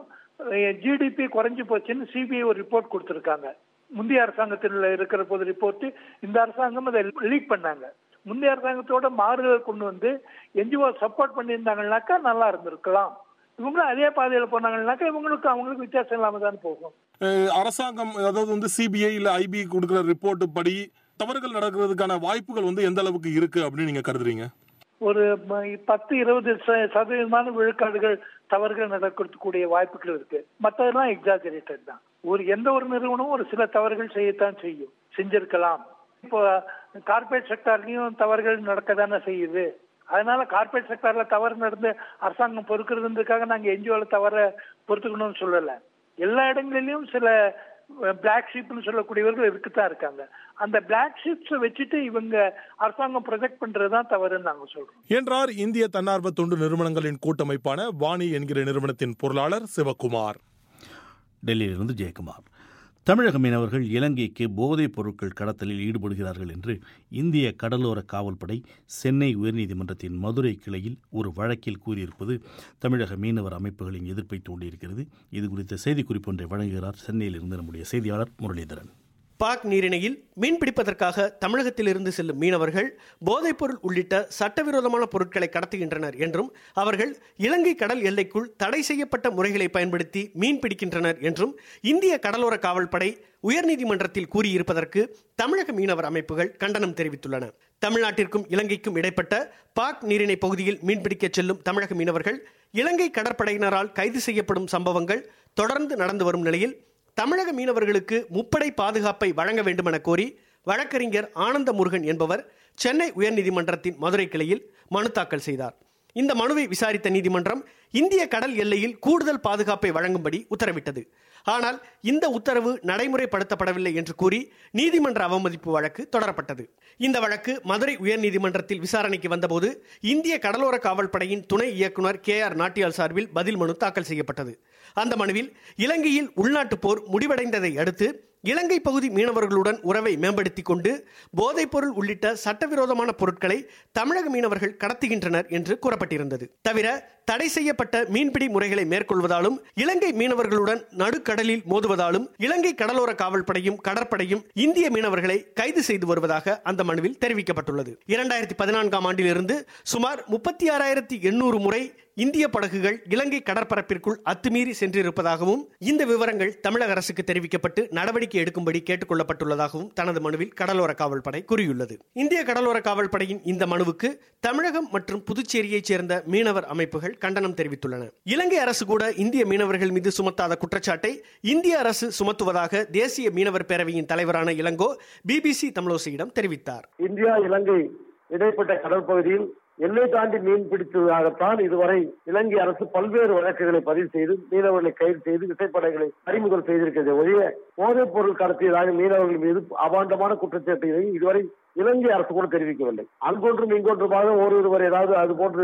ஜிடிபி குறைஞ்சு போச்சுன்னு சிபிஐ ஒரு ரிப்போர்ட் கொடுத்திருக்காங்க முந்தைய அரசாங்கத்தில் இருக்கிற போது ரிப்போர்ட் இந்த அரசாங்கம் அதை லீக் பண்ணாங்க முந்தைய அரசாங்கத்தோட மாறுதல் கொண்டு வந்து என்ஜிஓ சப்போர்ட் பண்ணியிருந்தாங்கன்னாக்கா நல்லா இருந்திருக்கலாம் இவங்களும் அதே பாதையில போனாங்கன்னாக்கா இவங்களுக்கு அவங்களுக்கு வித்தியாசம் இல்லாம தான் போகும் அஹ் அரசாங்கம் அதாவது வந்து சிபிஐ இல்ல ஐபி கொடுக்குற ரிப்போர்ட் படி தவறுகள் நடக்கிறதுக்கான வாய்ப்புகள் வந்து எந்த அளவுக்கு இருக்கு அப்படின்னு நீங்க கருதுறீங்க ஒரு ம- பத்து இருபது ச- சதவீதமான விழுக்காடுகள் தவறுகள் நடக்கிறதுக்கூடிய வாய்ப்புகள் இருக்கு மற்றதெல்லாம் எக்ஸாஜரேட்டட் தான் ஒரு எந்த ஒரு நிறுவனமும் ஒரு சில தவறுகள் செய்யத்தான் செய்யும் செஞ்சிருக்கலாம் இப்போ கார்பரேட் செக்டார்லயும் தவறுகள் நடக்க தானே செய்யுது அதனால கார்பரேட் செக்டார்ல தவறு நடந்து அரசாங்கம் பொறுக்கிறதுக்காக நாங்க என்ஜிஓல தவற பொறுத்துக்கணும்னு சொல்லல எல்லா இடங்களிலும் சில பிளாக் ஷீப்னு சொல்லக்கூடியவர்கள் இருக்குதான் இருக்காங்க அந்த பிளாக் ஷீப்ஸை வச்சுட்டு இவங்க அரசாங்கம் ப்ரொஜெக்ட் பண்றதுதான் தவறுன்னு நாங்க சொல்றோம் என்றார் இந்திய தன்னார்வ தொண்டு நிறுவனங்களின் கூட்டமைப்பான வாணி என்கிற நிறுவனத்தின் பொருளாளர் சிவகுமார் டெல்லியிலிருந்து ஜெயக்குமார் தமிழக மீனவர்கள் இலங்கைக்கு போதைப் பொருட்கள் கடத்தலில் ஈடுபடுகிறார்கள் என்று இந்திய கடலோர காவல்படை சென்னை உயர்நீதிமன்றத்தின் மதுரை கிளையில் ஒரு வழக்கில் கூறியிருப்பது தமிழக மீனவர் அமைப்புகளின் எதிர்ப்பை தூண்டியிருக்கிறது இது குறித்த செய்திக்குறிப்பு ஒன்றை வழங்குகிறார் சென்னையிலிருந்து நம்முடைய செய்தியாளர் முரளிதரன் பாக் நீரிணையில் மீன் பிடிப்பதற்காக தமிழகத்திலிருந்து செல்லும் மீனவர்கள் போதைப்பொருள் உள்ளிட்ட சட்டவிரோதமான பொருட்களை கடத்துகின்றனர் என்றும் அவர்கள் இலங்கை கடல் எல்லைக்குள் தடை செய்யப்பட்ட முறைகளை பயன்படுத்தி மீன் பிடிக்கின்றனர் என்றும் இந்திய கடலோர காவல்படை உயர்நீதிமன்றத்தில் கூறியிருப்பதற்கு தமிழக மீனவர் அமைப்புகள் கண்டனம் தெரிவித்துள்ளன தமிழ்நாட்டிற்கும் இலங்கைக்கும் இடைப்பட்ட பாக் நீரிணை பகுதியில் மீன்பிடிக்கச் செல்லும் தமிழக மீனவர்கள் இலங்கை கடற்படையினரால் கைது செய்யப்படும் சம்பவங்கள் தொடர்ந்து நடந்து வரும் நிலையில் தமிழக மீனவர்களுக்கு முப்படை பாதுகாப்பை வழங்க வேண்டுமென கோரி வழக்கறிஞர் ஆனந்த முருகன் என்பவர் சென்னை உயர்நீதிமன்றத்தின் மதுரை கிளையில் மனு தாக்கல் செய்தார் இந்த மனுவை விசாரித்த நீதிமன்றம் இந்திய கடல் எல்லையில் கூடுதல் பாதுகாப்பை வழங்கும்படி உத்தரவிட்டது ஆனால் இந்த உத்தரவு நடைமுறைப்படுத்தப்படவில்லை என்று கூறி நீதிமன்ற அவமதிப்பு வழக்கு தொடரப்பட்டது இந்த வழக்கு மதுரை உயர்நீதிமன்றத்தில் விசாரணைக்கு வந்தபோது இந்திய கடலோர காவல்படையின் துணை இயக்குனர் கே ஆர் நாட்டியால் சார்பில் பதில் மனு தாக்கல் செய்யப்பட்டது அந்த மனுவில் இலங்கையில் உள்நாட்டு போர் முடிவடைந்ததை அடுத்து இலங்கை பகுதி மீனவர்களுடன் உறவை மேம்படுத்திக் கொண்டு போதைப்பொருள் உள்ளிட்ட சட்டவிரோதமான பொருட்களை தமிழக மீனவர்கள் கடத்துகின்றனர் என்று கூறப்பட்டிருந்தது தவிர தடை செய்யப்பட்ட மீன்பிடி முறைகளை மேற்கொள்வதாலும் இலங்கை மீனவர்களுடன் நடுக்கடலில் மோதுவதாலும் இலங்கை கடலோர காவல்படையும் கடற்படையும் இந்திய மீனவர்களை கைது செய்து வருவதாக அந்த மனுவில் தெரிவிக்கப்பட்டுள்ளது இரண்டாயிரத்தி பதினான்காம் ஆண்டிலிருந்து சுமார் முப்பத்தி ஆறாயிரத்தி எண்ணூறு முறை இந்திய படகுகள் இலங்கை கடற்பரப்பிற்குள் அத்துமீறி சென்றிருப்பதாகவும் இந்த விவரங்கள் தமிழக அரசுக்கு தெரிவிக்கப்பட்டு நடவடிக்கை எடுக்கும்படி கேட்டுக் கொள்ளப்பட்டுள்ளதாகவும் தனது மனுவில் கடலோர காவல்படை கூறியுள்ளது இந்திய கடலோர காவல்படையின் இந்த மனுவுக்கு தமிழகம் மற்றும் புதுச்சேரியைச் சேர்ந்த மீனவர் அமைப்புகள் கண்டனம் தெரிவித்துள்ளன இலங்கை அரசு கூட இந்திய மீனவர்கள் மீது சுமத்தாத குற்றச்சாட்டை இந்திய அரசு சுமத்துவதாக தேசிய மீனவர் பேரவையின் தலைவரான இளங்கோ பிபிசி தமிழோசையிடம் தெரிவித்தார் இந்தியா இலங்கை இடைப்பட்ட கடல் பகுதியில் எல்லை தாண்டி மீன் பிடித்ததாகத்தான் இதுவரை இலங்கை அரசு பல்வேறு வழக்குகளை பதிவு செய்து மீனவர்களை கைது செய்து விசைப்படைகளை பறிமுதல் செய்திருக்கிறது ஒழிய போதைப் பொருள் கடத்தியதாக மீனவர்கள் மீது அபாண்டமான குற்றச்சாட்டுகளை இதுவரை இலங்கை அரசு கூட தெரிவிக்கவில்லை அங்கொன்றும் இங்கொன்றுமாக ஒருவர் ஏதாவது அது போன்று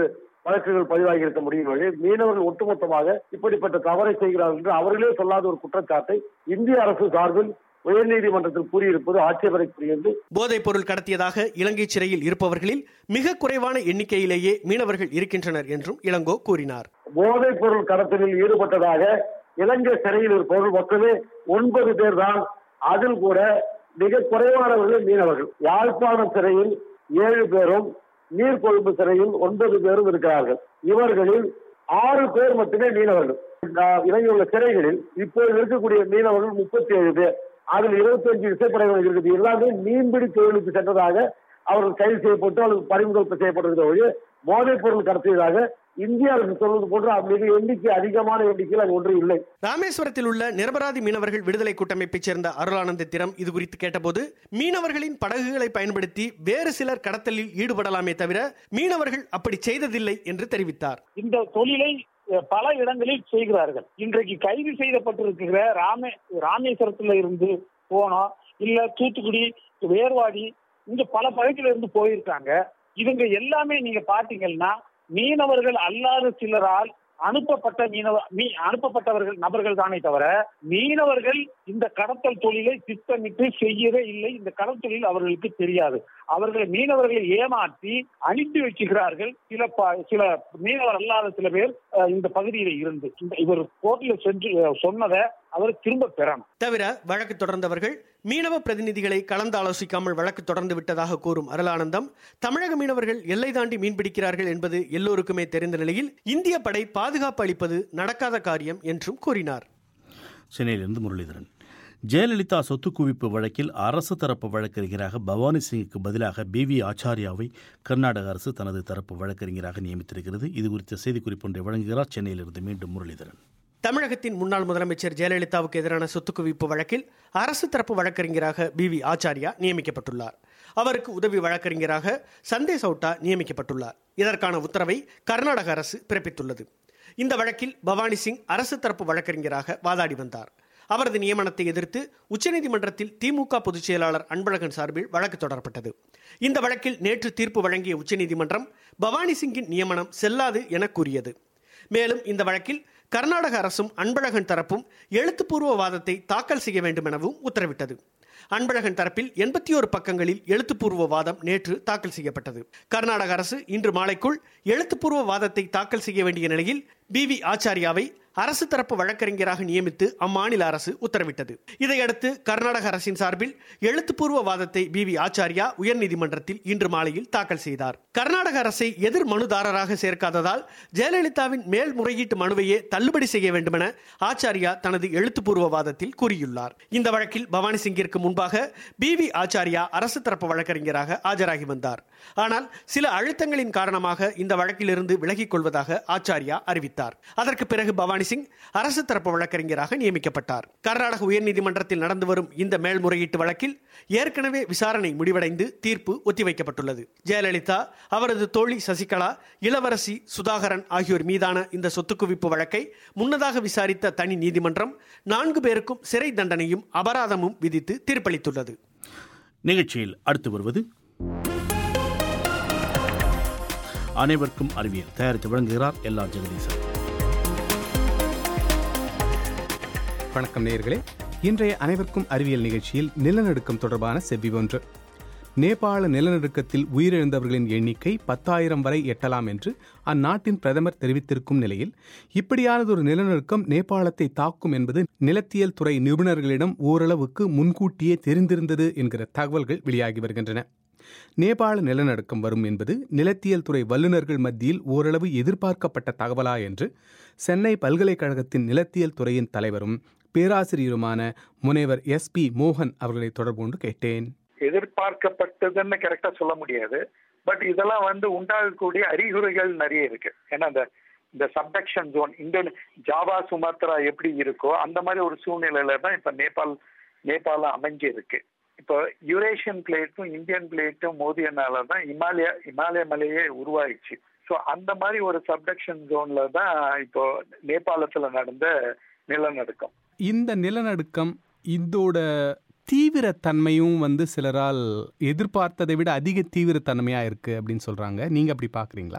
வழக்குகள் பதிவாகி இருக்க முடியும் வழி மீனவர்கள் ஒட்டுமொத்தமாக இப்படிப்பட்ட தவறை செய்கிறார்கள் என்று அவர்களே சொல்லாத ஒரு குற்றச்சாட்டை இந்திய அரசு சார்பில் உயர்நீதிமன்றத்தில் கூறியிருப்பது ஆட்சேபனைக்குரியது போதைப் பொருள் கடத்தியதாக இலங்கை சிறையில் இருப்பவர்களில் மிக குறைவான எண்ணிக்கையிலேயே மீனவர்கள் இருக்கின்றனர் என்றும் இளங்கோ கூறினார் போதைப் பொருள் கடத்தலில் ஈடுபட்டதாக இலங்கை சிறையில் இருப்பவர்கள் மொத்தமே ஒன்பது பேர் தான் அதில் கூட மிக குறைவானவர்கள் மீனவர்கள் யாழ்ப்பாணம் சிறையில் ஏழு பேரும் நீர்கொழும்பு சிறையில் ஒன்பது பேரும் இருக்கிறார்கள் இவர்களில் ஆறு பேர் மட்டுமே மீனவர்கள் இலங்கை உள்ள சிறைகளில் இப்போது இருக்கக்கூடிய மீனவர்கள் முப்பத்தி ஏழு பேர் அதில் இருபத்தி அஞ்சு விசைப்படைகள் இருக்குது எல்லாமே மீன்பிடி தொழிலுக்கு சென்றதாக அவர்கள் கைது செய்யப்பட்டு அல்லது பறிமுதல் செய்யப்பட்டிருக்கிற ஒழிய போதைப் பொருள் கடத்தியதாக இந்திய அரசு சொல்வது போன்று மிக எண்ணிக்கை அதிகமான எண்ணிக்கையில் அது ஒன்று இல்லை ராமேஸ்வரத்தில் உள்ள நிரபராதி மீனவர்கள் விடுதலை கூட்டமைப்பைச் சேர்ந்த அருளானந்த திறம் இது குறித்து கேட்டபோது மீனவர்களின் படகுகளை பயன்படுத்தி வேறு சிலர் கடத்தலில் ஈடுபடலாமே தவிர மீனவர்கள் அப்படி செய்ததில்லை என்று தெரிவித்தார் இந்த தொழிலை பல இடங்களில் செய்கிறார்கள் இன்றைக்கு கைது செய்யப்பட்டிருக்கிற ராமே ராமேஸ்வரத்துல இருந்து போனோம் இல்ல தூத்துக்குடி வேர்வாடி இங்க பல பகுதியில இருந்து போயிருக்காங்க இவங்க எல்லாமே நீங்க பாத்தீங்கன்னா மீனவர்கள் அல்லாத சிலரால் அனுப்பப்பட்ட மீனவ மீ அனுப்பப்பட்டவர்கள் நபர்கள் தானே தவிர மீனவர்கள் இந்த கடத்தல் தொழிலை திட்டமிட்டு செய்யவே இல்லை இந்த கடல் தொழில் அவர்களுக்கு தெரியாது அவர்களை மீனவர்களை ஏமாற்றி அனுப்பி வைக்கிறார்கள் சில சில மீனவர் அல்லாத சில பேர் இந்த பகுதியில இருந்து இவர் கோர்ட்டில் சென்று சொன்னதை அவர் திரும்ப பெறணும் தவிர வழக்கு தொடர்ந்தவர்கள் மீனவ பிரதிநிதிகளை கலந்து ஆலோசிக்காமல் வழக்கு தொடர்ந்து விட்டதாக கூறும் அருளானந்தம் தமிழக மீனவர்கள் எல்லை தாண்டி மீன்பிடிக்கிறார்கள் என்பது எல்லோருக்குமே தெரிந்த நிலையில் இந்திய படை பாதுகாப்பு அளிப்பது நடக்காத காரியம் என்றும் கூறினார் சென்னையிலிருந்து முரளிதரன் ஜெயலலிதா சொத்து குவிப்பு வழக்கில் அரசு தரப்பு வழக்கறிஞராக பவானி சிங்குக்கு பதிலாக பி வி ஆச்சாரியாவை கர்நாடக அரசு தனது தரப்பு வழக்கறிஞராக நியமித்திருக்கிறது இது குறித்த செய்திக்குறிப்பு ஒன்றை வழங்குகிறார் சென்னையிலிருந்து மீண்டும் முரளிதரன் தமிழகத்தின் முன்னாள் முதலமைச்சர் ஜெயலலிதாவுக்கு எதிரான சொத்து குவிப்பு வழக்கில் அரசு தரப்பு வழக்கறிஞராக பி வி ஆச்சாரியா நியமிக்கப்பட்டுள்ளார் அவருக்கு உதவி வழக்கறிஞராக சந்தே சவுட்டா நியமிக்கப்பட்டுள்ளார் இதற்கான உத்தரவை கர்நாடக அரசு பிறப்பித்துள்ளது இந்த வழக்கில் பவானி சிங் அரசு தரப்பு வழக்கறிஞராக வாதாடி வந்தார் அவரது நியமனத்தை எதிர்த்து உச்சநீதிமன்றத்தில் திமுக பொதுச் செயலாளர் அன்பழகன் சார்பில் வழக்கு தொடரப்பட்டது இந்த வழக்கில் நேற்று தீர்ப்பு வழங்கிய உச்சநீதிமன்றம் பவானி சிங்கின் நியமனம் செல்லாது என கூறியது மேலும் இந்த வழக்கில் கர்நாடக அரசும் அன்பழகன் தரப்பும் எழுத்துப்பூர்வ வாதத்தை தாக்கல் செய்ய வேண்டும் எனவும் உத்தரவிட்டது அன்பழகன் தரப்பில் எண்பத்தி ஒரு பக்கங்களில் எழுத்துப்பூர்வ வாதம் நேற்று தாக்கல் செய்யப்பட்டது கர்நாடக அரசு இன்று மாலைக்குள் எழுத்துப்பூர்வ வாதத்தை தாக்கல் செய்ய வேண்டிய நிலையில் பி வி ஆச்சாரியாவை அரசு தரப்பு வழக்கறிஞராக நியமித்து அம்மாநில அரசு உத்தரவிட்டது இதையடுத்து கர்நாடக அரசின் சார்பில் எழுத்துப்பூர்வ வாதத்தை பி வி ஆச்சாரியா உயர்நீதிமன்றத்தில் இன்று மாலையில் தாக்கல் செய்தார் கர்நாடக அரசை எதிர் மனுதாரராக சேர்க்காததால் ஜெயலலிதாவின் மேல்முறையீட்டு மனுவையே தள்ளுபடி செய்ய வேண்டுமென ஆச்சாரியா தனது எழுத்துப்பூர்வ வாதத்தில் கூறியுள்ளார் இந்த வழக்கில் பவானி சிங்கிற்கு முன்பாக பி வி ஆச்சாரியா அரசு தரப்பு வழக்கறிஞராக ஆஜராகி வந்தார் ஆனால் சில அழுத்தங்களின் காரணமாக இந்த வழக்கிலிருந்து விலகிக் கொள்வதாக ஆச்சாரியா அறிவித்தார் அதற்கு பிறகு பவானி சிங் அரசு தரப்பு வழக்கறிஞராக நியமிக்கப்பட்டார் கர்நாடக உயர்நீதிமன்றத்தில் நடந்து வரும் இந்த மேல்முறையீட்டு வழக்கில் ஏற்கனவே விசாரணை முடிவடைந்து தீர்ப்பு ஒத்திவைக்கப்பட்டுள்ளது ஜெயலலிதா அவரது தோழி சசிகலா இளவரசி சுதாகரன் ஆகியோர் மீதான இந்த சொத்து குவிப்பு வழக்கை முன்னதாக விசாரித்த தனி நீதிமன்றம் நான்கு பேருக்கும் சிறை தண்டனையும் அபராதமும் விதித்து தீர்ப்பளித்துள்ளது நிகழ்ச்சியில் அடுத்து வருவது அனைவருக்கும் அறிவியல் தயாரித்து வழங்குகிறார் எல்லா ஜெகதீசன் வணக்கம் நேயர்களே இன்றைய அனைவருக்கும் அறிவியல் நிகழ்ச்சியில் நிலநடுக்கம் தொடர்பான செவ்வி ஒன்று நேபாள நிலநடுக்கத்தில் உயிரிழந்தவர்களின் எண்ணிக்கை பத்தாயிரம் வரை எட்டலாம் என்று அந்நாட்டின் பிரதமர் தெரிவித்திருக்கும் நிலையில் இப்படியானதொரு நிலநடுக்கம் நேபாளத்தை தாக்கும் என்பது நிலத்தியல் துறை நிபுணர்களிடம் ஓரளவுக்கு முன்கூட்டியே தெரிந்திருந்தது என்கிற தகவல்கள் வெளியாகி வருகின்றன நேபாள நிலநடுக்கம் வரும் என்பது நிலத்தியல் துறை வல்லுநர்கள் மத்தியில் ஓரளவு எதிர்பார்க்கப்பட்ட தகவலா என்று சென்னை பல்கலைக்கழகத்தின் நிலத்தியல் துறையின் தலைவரும் பேராசிரியருமான முனைவர் எஸ் பி மோகன் அவர்களை தொடர்பு கொண்டு கேட்டேன் எதிர்பார்க்கப்பட்டதுன்னு கரெக்டா சொல்ல முடியாது பட் இதெல்லாம் வந்து உண்டாகக்கூடிய அறிகுறிகள் நிறைய இருக்கு ஏன்னா இந்த இந்த சப்டக்ஷன் ஜோன் இந்த ஜாவா சுமாத்ரா எப்படி இருக்கோ அந்த மாதிரி ஒரு சூழ்நிலையில தான் இப்ப நேபாள் நேபாளம் அமைஞ்சு இருக்கு இப்போ யூரேஷியன் பிளேட்டும் இந்தியன் பிளேட்டும் மோதியனால தான் இமாலய இமாலய மலையே உருவாயிடுச்சு ஸோ அந்த மாதிரி ஒரு சப்டக்ஷன் ஜோன்ல தான் இப்போ நேபாளத்துல நடந்த நிலநடுக்கம் இந்த நிலநடுக்கம் இதோட தீவிரத்தன்மையும் வந்து சிலரால் எதிர்பார்த்ததை விட அதிக தீவிரத்தன்மையா இருக்கு அப்படின்னு சொல்றாங்க நீங்க அப்படி பாக்குறீங்களா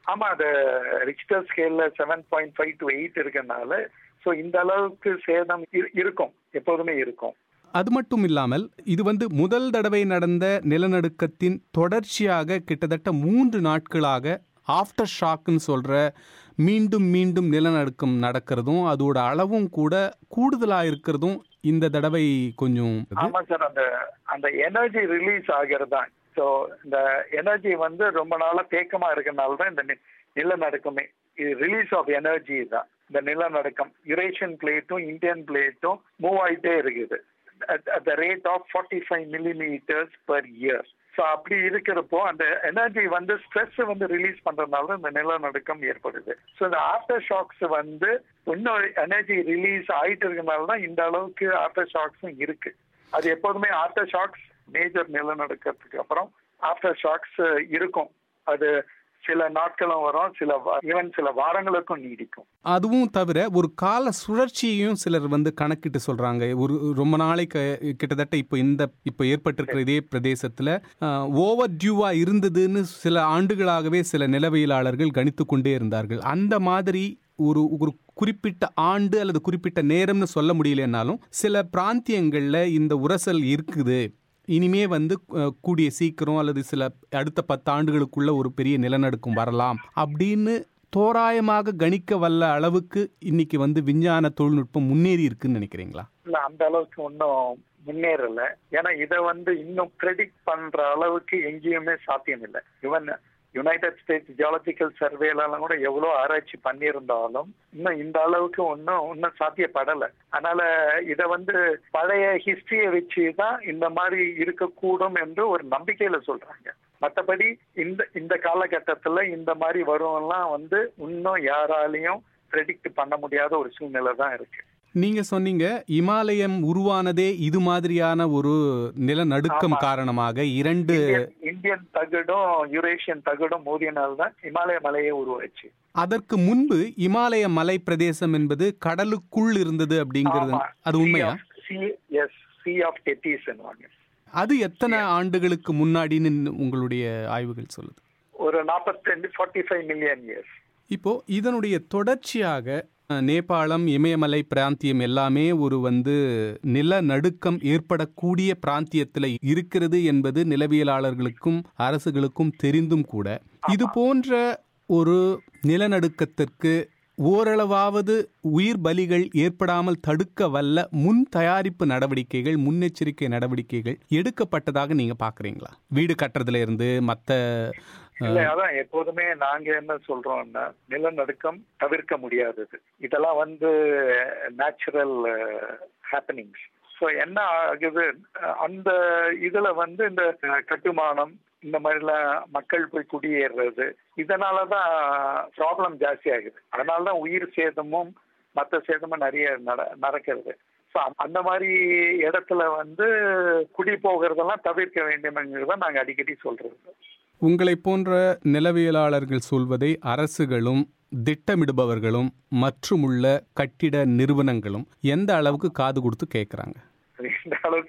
ஆமா அது ரிக்டர் ஸ்கேல்ல seven point five to eight இருக்கனால ஸோ இந்த அளவுக்கு சேதம் இரு- இருக்கும் எப்போதுமே இருக்கும் அது மட்டும் இல்லாமல் இது வந்து முதல் தடவை நடந்த நிலநடுக்கத்தின் தொடர்ச்சியாக கிட்டத்தட்ட மூன்று நாட்களாக ஆஃப்டர் ஷாக்னு சொல்ற மீண்டும் மீண்டும் நிலநடுக்கம் நடக்கிறதும் அதோட அளவும் கூட கூடுதலா இருக்கிறதும் இந்த தடவை கொஞ்சம் ஆமா சார் அந்த அந்த எனர்ஜி ரிலீஸ் ஆகிறது தான் ஸோ இந்த எனர்ஜி வந்து ரொம்ப நாளா தேக்கமா இருக்கனால தான் இந்த நி- நிலநடுக்கமே இது ரிலீஸ் ஆஃப் எனர்ஜி தான் இந்த நிலநடுக்கம் யுரேஷியன் பிளேட்டும் இந்தியன் பிளேட்டும் மூவ் ஆயிட்டே இருக்குது at the rate of forty five millimetres per year so அப்படி இருக்கிறப்போ அந்த எனர்ஜி வந்து ஸ்ட்ரெஸ் வந்து ரிலீஸ் பண்றதுனால தான் இந்த நிலநடுக்கம் ஏற்படுது ஸோ இந்த ஆஃப்டர் ஷாக்ஸ் வந்து இன்னும் எனர்ஜி ரிலீஸ் ஆயிட்டு இருக்கனால தான் இந்த அளவுக்கு ஆஃப்டர் ஷாக்ஸும் இருக்கு அது எப்போதுமே ஆஃப்டர் ஷாக்ஸ் மேஜர் நிலநடுக்கத்துக்கு அப்புறம் ஆஃப்டர் ஷாக்ஸ் இருக்கும் அது சில நாட்களும் வரும் சில ஈவன் சில வாரங்களுக்கும் நீடிக்கும் அதுவும் தவிர ஒரு கால சுழற்சியையும் சிலர் வந்து கணக்கிட்டு சொல்றாங்க ஒரு ரொம்ப நாளைக்கு கிட்டத்தட்ட இப்போ இந்த இப்போ ஏற்பட்டிருக்கிற இதே பிரதேசத்துல ஓவர் டியூவா இருந்ததுன்னு சில ஆண்டுகளாகவே சில நிலவியலாளர்கள் கணித்து கொண்டே இருந்தார்கள் அந்த மாதிரி ஒரு ஒரு குறிப்பிட்ட ஆண்டு அல்லது குறிப்பிட்ட நேரம்னு சொல்ல முடியலனாலும் சில பிராந்தியங்கள்ல இந்த உரசல் இருக்குது இனிமே வந்து அஹ், கூடிய சீக்கிரம் அல்லது சில அடுத்த பத்து ஆண்டுகளுக்குள்ள ஒரு பெரிய நிலநடுக்கம் வரலாம் அப்படின்னு தோராயமாக கணிக்க வல்ல அளவுக்கு இன்னைக்கு வந்து விஞ்ஞான தொழில்நுட்பம் முன்னேறி இருக்குன்னு நினைக்கிறீங்களா இல்ல அந்த அளவுக்கு ஒன்றும் முன்னேறல ஏன்னா இதை வந்து இன்னும் ப்ரெடிக்ட் பண்ற அளவுக்கு எங்கேயுமே சாத்தியம் இல்லை ஈவன் யுனைடெட் ஸ்டேட்ஸ் ஜியாலஜிக்கல் சர்வேலாம் கூட எவ்வளோ ஆராய்ச்சி பண்ணியிருந்தாலும் இன்னும் இந்த அளவுக்கு ஒன்றும் இன்னும் சாத்தியப்படலை அதனால இதை வந்து பழைய ஹிஸ்டரியை வச்சு தான் இந்த மாதிரி இருக்கக்கூடும் என்று ஒரு நம்பிக்கையில சொல்றாங்க மற்றபடி இந்த இந்த காலகட்டத்துல இந்த மாதிரி வரும்லாம் வந்து இன்னும் யாராலையும் ப்ரெடிக்ட் பண்ண முடியாத ஒரு சூழ்நிலை தான் இருக்கு நீங்க சொன்னீங்க இமாலயம் உருவானதே இது மாதிரியான ஒரு நிலநடுக்கம் ஆமா. காரணமாக இரண்டு இந்தியன் இந்தியன் தகடும் யூரேஷியன் தகடும் மோதியனால தான் இமாலய மலையை உருவாச்சு அதற்கு முன்பு இமாலய மலை பிரதேசம் என்பது கடலுக்குள் இருந்தது அப்படிங்கிறது அது உண்மையா சி எஸ் சி ஆஃப் டெட்டிஸ் அது எத்தனை ஆண்டுகளுக்கு முன்னாடின்னு உங்களுடைய ஆய்வுகள் சொல்லுது ஒரு நாற்பத்தி ஃபார்ட்டி ஃபைவ் மில்லியன் இயர்ஸ் இப்போ இதனுடைய தொடர்ச்சியாக அஹ், நேபாளம் இமயமலை பிராந்தியம் எல்லாமே ஒரு வந்து நிலநடுக்கம் ஏற்படக்கூடிய பிராந்தியத்தில் இருக்கிறது என்பது நிலவியலாளர்களுக்கும் அரசுகளுக்கும் தெரிந்தும் கூட இது போன்ற ஒரு நிலநடுக்கத்திற்கு ஓரளவாவது உயிர் பலிகள் ஏற்படாமல் தடுக்க வல்ல முன் தயாரிப்பு நடவடிக்கைகள் முன்னெச்சரிக்கை நடவடிக்கைகள் எடுக்கப்பட்டதாக நீங்க பாக்குறீங்களா வீடு கட்டுறதுல இருந்து மற்ற இல்ல அதான் எப்போதுமே நாங்க என்ன சொல்றோம்னா நிலநடுக்கம் தவிர்க்க முடியாதது இதெல்லாம் வந்து நேச்சுரல் ஹேப்பனிங்ஸ் ஸோ என்ன ஆகுது அஹ் அந்த இதுல வந்து இந்த அஹ், கட்டுமானம் இந்த மாதிரிலாம் மக்கள் போய் குடியேறுறது இதனால தான் ப்ராப்ளம் ஜாஸ்தி ஆகுது அதனால தான் உயிர் சேதமும் மற்ற சேதமும் நிறைய நட நடக்கிறது ஸோ அந்த மாதிரி இடத்துல வந்து குடி போகிறதெல்லாம் தவிர்க்க வேண்டும்ங்கிறத நாங்கள் அடிக்கடி சொல்றது உங்களைப் போன்ற நிலவியலாளர்கள் சொல்வதை அரசுகளும் திட்டமிடுபவர்களும் மற்றுமுள்ள கட்டிட நிறுவனங்களும் எந்த அளவுக்கு காது கொடுத்து கேட்குறாங்க இந்த அளவுக்கு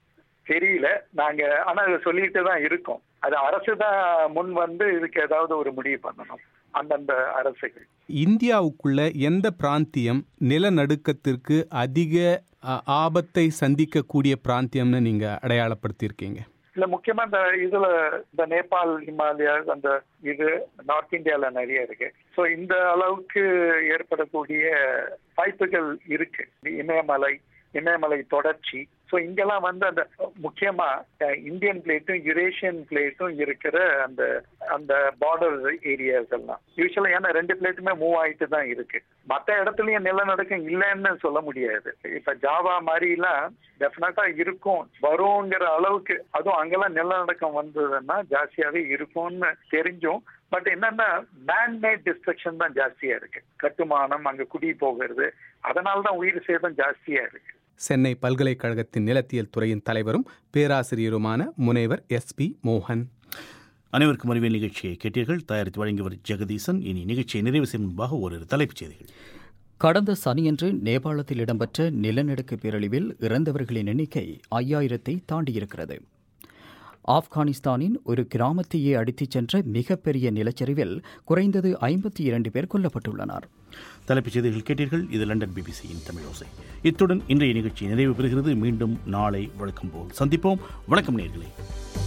தெரியல நாங்க ஆனா இதை சொல்லிட்டு தான் இருக்கோம் அது அரசு தான் முன் வந்து இதுக்கு ஏதாவது ஒரு முடிவு பண்ணணும் அந்தந்த அரசுகள் இந்தியாவுக்குள்ள எந்த பிராந்தியம் நிலநடுக்கத்திற்கு அதிக அ, ஆபத்தை சந்திக்கக்கூடிய பிராந்தியம்னு நீங்க அடையாளப்படுத்தியிருக்கீங்க இல்ல முக்கியமா இந்த இதுல இந்த நேபாள் ஹிமாலயா அந்த இது நார்த் இந்தியால நிறைய இருக்கு சோ இந்த அளவுக்கு ஏற்படக்கூடிய வாய்ப்புகள் இருக்கு இமயமலை இமயமலை தொடர்ச்சி ஸோ இங்கெல்லாம் வந்து அந்த முக்கியமா அஹ், இந்தியன் பிளேட்டும் யுரேஷியன் பிளேட்டும் இருக்கிற அந்த அந்த பார்டர் ஏரியாஸ் எல்லாம் யூஸ்வலா ஏன்னா ரெண்டு பிளேட்டுமே மூவ் ஆயிட்டு தான் இருக்கு மற்ற இடத்துலயும் நிலநடுக்கம் இல்லைன்னு சொல்ல முடியாது இப்ப ஜாவா மாதிரிலாம் டெஃபினட்டா இருக்கும் வருங்கிற அளவுக்கு அதுவும் அங்கெல்லாம் நிலநடுக்கம் வந்ததுன்னா ஜாஸ்தியாவே இருக்கும்னு தெரிஞ்சும் பட் என்னன்னா மேன்மேட் டிஸ்ட்ரக்ஷன் தான் ஜாஸ்தியா இருக்கு கட்டுமானம் அங்க குடி போகிறது அதனால தான் உயிர் சேதம் ஜாஸ்தியா இருக்கு சென்னை பல்கலைக்கழகத்தின் நிலத்தியல் துறையின் தலைவரும் பேராசிரியருமான முனைவர் எஸ் பி மோகன் அனைவருக்கும் அறிவியல் நிகழ்ச்சியை கேட்டீர்கள் தயாரித்து வழங்கியவர் ஜெகதீசன் இனி நிகழ்ச்சியை நிறைவு செய்யும் முன்பாக ஒரு தலைப்புச் செய்திகள் கடந்த சனியன்று நேபாளத்தில் இடம்பெற்ற நிலநடுக்க பேரழிவில் இறந்தவர்களின் எண்ணிக்கை ஐயாயிரத்தை தாண்டியிருக்கிறது ஆப்கானிஸ்தானின் ஒரு கிராமத்தையே அடித்துச் சென்ற மிகப்பெரிய நிலச்சரிவில் குறைந்தது ஐம்பத்தி இரண்டு பேர் கொல்லப்பட்டுள்ளனர் தலைப்புச் செய்திகள் கேட்டீர்கள் இது லண்டன் பிபிசியின் தமிழோசை இத்துடன் இன்றைய நிகழ்ச்சி நிறைவு பெறுகிறது மீண்டும் நாளை வழக்கம் போல் சந்திப்போம் வணக்கம் நேர்களே